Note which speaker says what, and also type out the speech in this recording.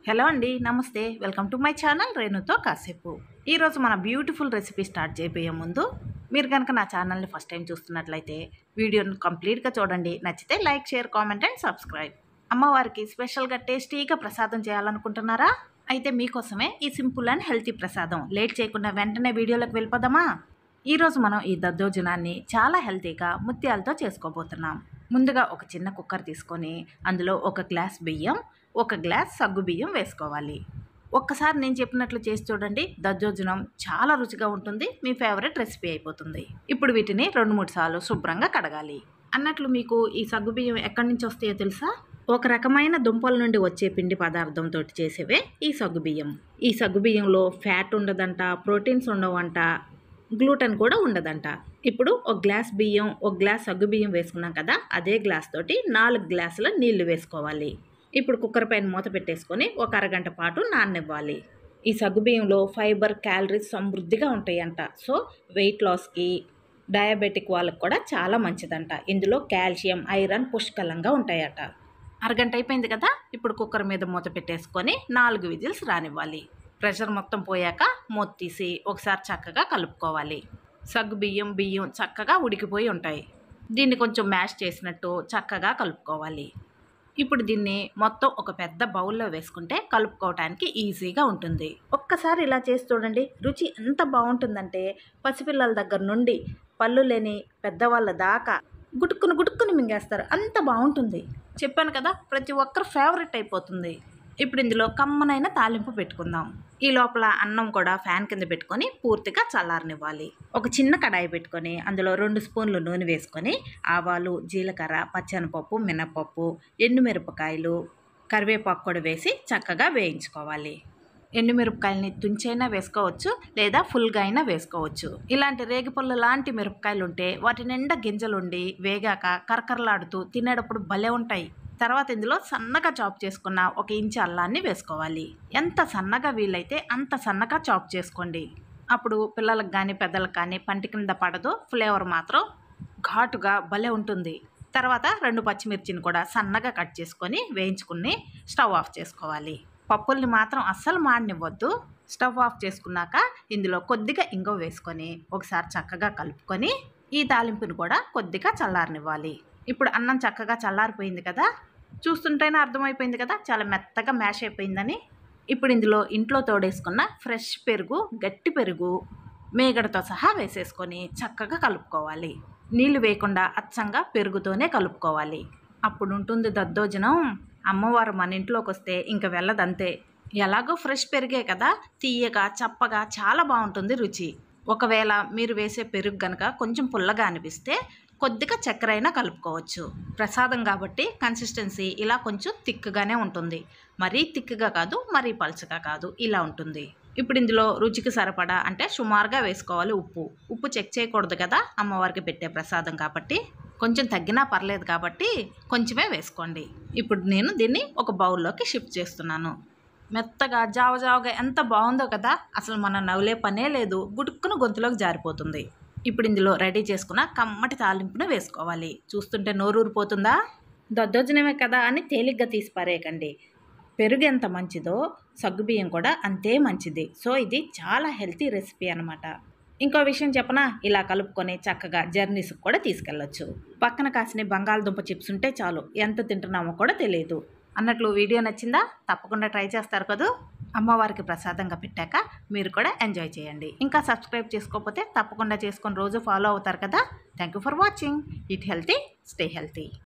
Speaker 1: hello అండి నమస్తే welcome to my channel రేణుతో కాసేపు ఈరోజు మన బ్యూటిఫుల్ రెసిపీ స్టార్ట్ చేయబోయే ముందు మీరు కనుక నా ఛానల్ని ఫస్ట్ టైం చూస్తున్నట్లయితే వీడియోని కంప్లీట్గా చూడండి నచ్చితే like share comment and subscribe అమ్మవారికి స్పెషల్గా టేస్టీగా ప్రసాదం చేయాలనుకుంటున్నారా అయితే మీకోసమే ఈ సింపుల్ అండ్ హెల్తీ ప్రసాదం లేట్ చేయకుండా వెంటనే వీడియోలోకి వెళ్ళిపోదామా ఈరోజు మనం ఈ దద్దోజనాన్ని చాలా హెల్తీగా ముత్యాలతో చేసుకోబోతున్నాం ముందుగా ఒక చిన్న కుక్కర్ తీసుకొని అందులో ఒక గ్లాస్ బియ్యం ఒక గ్లాస్ సగ్గు బియ్యం వేసుకోవాలి ఒక్కసారి నేను చెప్పినట్లు చేసి చూడండి దద్దోజనం చాలా రుచిగా ఉంటుంది మీ ఫేవరెట్ రెసిపీ అయిపోతుంది ఇప్పుడు వీటిని రెండు మూడు సార్లు శుభ్రంగా కడగాలి అన్నట్లు మీకు ఈ సగ్గు బియ్యం ఎక్కడి నుంచి వస్తాయో తెలుసా ఒక రకమైన దుంపల నుండి వచ్చే పిండి పదార్థంతో చేసేవే ఈ సగ్గు బియ్యం ఈ సగ్గు బియ్యంలో ఫ్యాట్ ఉండదంట ప్రోటీన్స్ ఉండవంట గ్లూటెన్ కూడా ఉండదంట ఇప్పుడు ఒక గ్లాస్ బియ్యం ఒక గ్లాస్ సగ్గు బియ్యం వేసుకున్నాం కదా అదే గ్లాస్ తోటి నాలుగు గ్లాసుల నీళ్లు వేసుకోవాలి ఇప్పుడు కుక్కర్ పైన మూత పెట్టేసుకొని ఒక అరగంట పాటు నాననివ్వాలి ఈ సగ్గు బియ్యంలో ఫైబర్ క్యాలరీస్ సమృద్ధిగా ఉంటాయంట సో వెయిట్ లాస్కి డయాబెటిక్ వాళ్ళకి కూడా చాలా మంచిదంట ఇందులో కాల్షియం ఐరన్ పుష్కలంగా ఉంటాయట అరగంట అయిపోయింది కదా ఇప్పుడు కుక్కర్ మీద మూత పెట్టేసుకొని నాలుగు విజిల్స్ రానివ్వాలి ప్రెషర్ మొత్తం పోయాక మూత తీసి ఒకసారి చక్కగా కలుపుకోవాలి సగ్గు బియ్యం బియ్యం చక్కగా ఉడికిపోయి ఉంటాయి దీన్ని కొంచెం మ్యాష్ చేసినట్టు చక్కగా కలుపుకోవాలి ఇప్పుడు దీన్ని మొత్తం ఒక పెద్ద బౌల్లో వేసుకుంటే కలుపుకోవడానికి ఈజీగా ఉంటుంది ఒక్కసారి ఇలా చేసి చూడండి రుచి ఎంత బాగుంటుందంటే పసిపిల్లల దగ్గర నుండి పళ్ళు లేని పెద్దవాళ్ళ దాకా గుటుక్కుని గుటుక్కుని మింగేస్తారు అంత బాగుంటుంది చెప్పాను కదా ప్రతి ఒక్కరు ఫేవరెట్ అయిపోతుంది ఇప్పుడు ఇందులో కమ్మనైన తాలింపు పెట్టుకుందాం ఈ లోపల అన్నం కూడా ఫ్యాన్ కింద పెట్టుకొని పూర్తిగా చల్లారనివ్వాలి ఒక చిన్న కడాయి పెట్టుకొని అందులో రెండు స్పూన్లు నూనె వేసుకొని ఆవాలు జీలకర్ర పచ్చనిపప్పు మినపప్పు ఎండుమిరపకాయలు కరివేపాకు కూడా వేసి చక్కగా వేయించుకోవాలి ఎండుమిరపకాయలని తుంచైనా వేసుకోవచ్చు లేదా ఫుల్గా అయినా వేసుకోవచ్చు ఇలాంటి రేగిపళ్ళు లాంటి మిరపకాయలు ఉంటే వాటి నిండా గింజలుండి వేగాక కరకరలాడుతూ తినేటప్పుడు భలే ఉంటాయి తర్వాత ఇందులో సన్నగా చాప్ చేసుకున్న ఒక ఇంచు అల్లాన్ని వేసుకోవాలి ఎంత సన్నగా వీలైతే అంత సన్నగా చాప్ చేసుకోండి అప్పుడు పిల్లలకు కానీ పెద్దలకు కానీ పంటి కింద పడదు ఫ్లేవర్ మాత్రం ఘాటుగా భలే ఉంటుంది తర్వాత రెండు పచ్చిమిర్చిని కూడా సన్నగా కట్ చేసుకొని వేయించుకుని స్టవ్ ఆఫ్ చేసుకోవాలి పప్పుల్ని మాత్రం అస్సలు మాడనివ్వద్దు స్టవ్ ఆఫ్ చేసుకున్నాక ఇందులో కొద్దిగా ఇంగో వేసుకొని ఒకసారి చక్కగా కలుపుకొని ఈ తాలింపుని కూడా కొద్దిగా చల్లారనివ్వాలి ఇప్పుడు అన్నం చక్కగా చల్లారిపోయింది కదా చూస్తుంటేనే అర్థమైపోయింది కదా చాలా మెత్తగా మ్యాష్ అయిపోయిందని ఇప్పుడు ఇందులో ఇంట్లో తోడేసుకున్న ఫ్రెష్ పెరుగు గట్టి పెరుగు మేగడతో సహా వేసేసుకొని చక్కగా కలుపుకోవాలి నీళ్లు వేయకుండా అచ్చంగా పెరుగుతోనే కలుపుకోవాలి అప్పుడు ఉంటుంది దద్దోజనం అమ్మవారు మన ఇంట్లోకి వస్తే ఇంక వెళ్ళదంతే ఎలాగో ఫ్రెష్ పెరిగే కదా తీయగా చప్పగా చాలా బాగుంటుంది రుచి ఒకవేళ మీరు వేసే పెరుగు గనక కొంచెం పుల్లగా అనిపిస్తే కొద్దిగా చక్కెర అయినా కలుపుకోవచ్చు ప్రసాదం కాబట్టి కన్సిస్టెన్సీ ఇలా కొంచెం థిక్గానే ఉంటుంది మరీ థిక్గా కాదు మరీ పలుచగా కాదు ఇలా ఉంటుంది ఇప్పుడు ఇందులో రుచికి సరిపడా అంటే సుమారుగా వేసుకోవాలి ఉప్పు ఉప్పు చెక్ చేయకూడదు కదా అమ్మవారికి పెట్టే ప్రసాదం కాబట్టి కొంచెం తగ్గినా పర్లేదు కాబట్టి కొంచెమే వేసుకోండి ఇప్పుడు నేను దీన్ని ఒక బౌల్లోకి షిఫ్ట్ చేస్తున్నాను మెత్తగా జావజావగా ఎంత బాగుందో కదా అసలు మన నవ్వులే పనే లేదు గుడుక్కున గొంతులోకి జారిపోతుంది ఇప్పుడు ఇందులో రెడీ చేసుకున్న కమ్మటి తాలింపును వేసుకోవాలి చూస్తుంటే నోరూరిపోతుందా దద్దోజనమే కదా అని తేలిగ్గా తీసి పారేయకండి పెరుగు ఎంత మంచిదో సగ్గుబియ్యం కూడా అంతే మంచిది సో ఇది చాలా హెల్తీ రెసిపీ అనమాట ఇంకో విషయం చెప్పనా ఇలా కలుపుకొని చక్కగా జర్నీస్కి కూడా తీసుకెళ్ళొచ్చు పక్కన కాసిన బంగాళదుంప చిప్స్ ఉంటే చాలు ఎంత తింటున్నామో కూడా తెలియదు అన్నట్లు వీడియో నచ్చిందా తప్పకుండా ట్రై చేస్తారు కదూ అమ్మవారికి ప్రసాదంగా పెట్టాక మీరు కూడా ఎంజాయ్ చేయండి ఇంకా సబ్స్క్రైబ్ చేసుకోకపోతే తప్పకుండా చేసుకొని రోజు ఫాలో అవుతారు కదా thank you for watching it healthy stay healthy